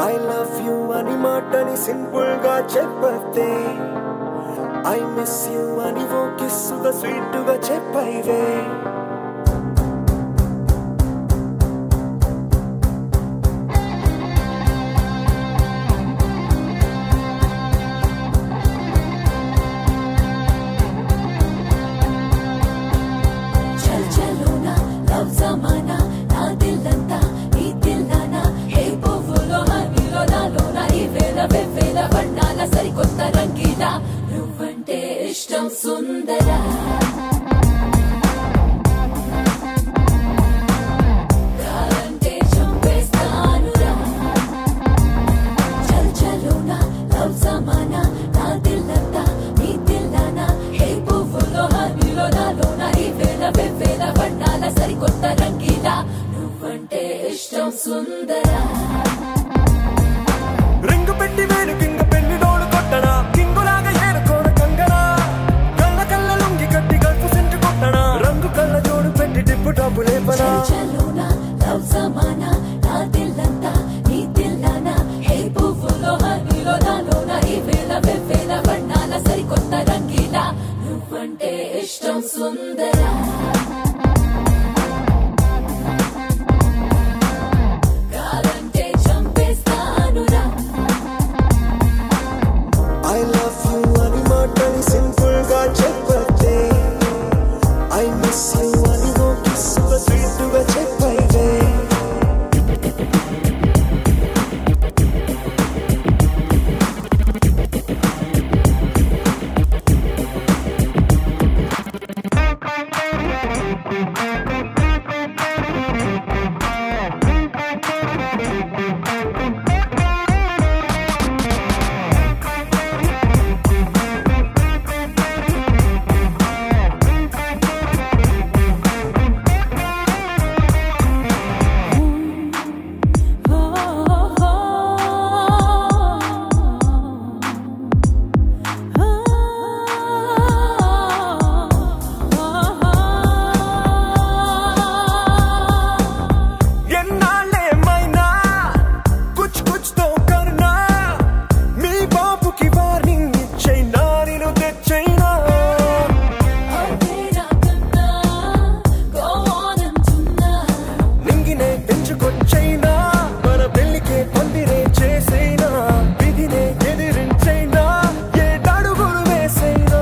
I love you అని మాటని simple గా చెప్పతే ఐ మిస్ యూ అని ఓ కిస్సుగా స్వీట్ గా చెప్పైవే చల్ చలోనా లవ్ జమానా నా దిల్లంతా ఈ దిల్లానా హే పువ్వులో హనీలో నాలోన ఈ వేల వెవ్వేల వర్ణాల సరికొత్త రంగీలా నువ్వంటే ఇష్టం సుందరా కాలంటే చంపేస్తానురా చల్ చలోనా లవ్ జమానా నా దిల్లంతా నీ దిల్లానా హే పువ్వులో హనీలో నాలోన ఈ వేల వెవ్వేల వర్ణాల సరికొత్త రంగీలా నువ్వంటే ఇష్టం సుందరా రింగు పెట్టి వేలు కింద పెళ్లి డోలు కొట్టడా కింగులాగా ఏరుకోన కంగనా కళ్ళ కళ్ళ లుంగి కట్టి గల్ఫ్ సెంటు కొట్టడా రంగు కళ్ళ జోడు పెట్టి టిప్పు టాపు లేపనా చల్ చలోనా లవ్ జమానా నా దిల్లంతా నీ దిల్లానా హే పువ్వులో హనీలో నాలోన ఈ వేల వెవ్వేల వర్ణాల సరికొత్త రంగీలా నువ్వంటే ఇష్టం సుందరా కాలంటే చంపేస్తానురా ఐ లవ్ యూ అని మాటని సింపుల్ గా చెప్పతే ఐ మిస్ యూ అని ఓ కిస్సుగా స్వీట్ గా చెప్పైవే ఎన్నాళ్ళేమైనా కుచ్ కుచ్ తో కర్నా మీ బాబుకి వార్నింగ్ ఇచ్చైనా నేను తెచ్చైనా నింగినే పెంచుకొచ్చైనా మన పెళ్లికే పందిరే చేసైనా విధినే ఎదిరించైనా ఏడడుగులు వేసైనా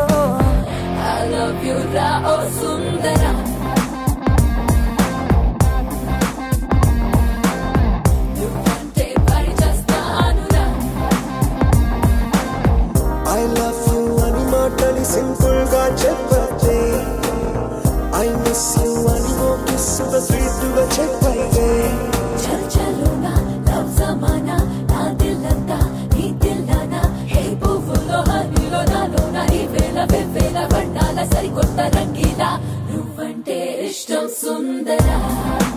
ఐ లవ్ యూ అని మాటని సింపుల్ గా చెప్పతే ఐ మిస్ యూ అని ఓ కిస్సుగా స్వీట్ గా చెప్పైవే సరికొత్త రంగీలా నువ్వంటే ఇష్టం సుందరా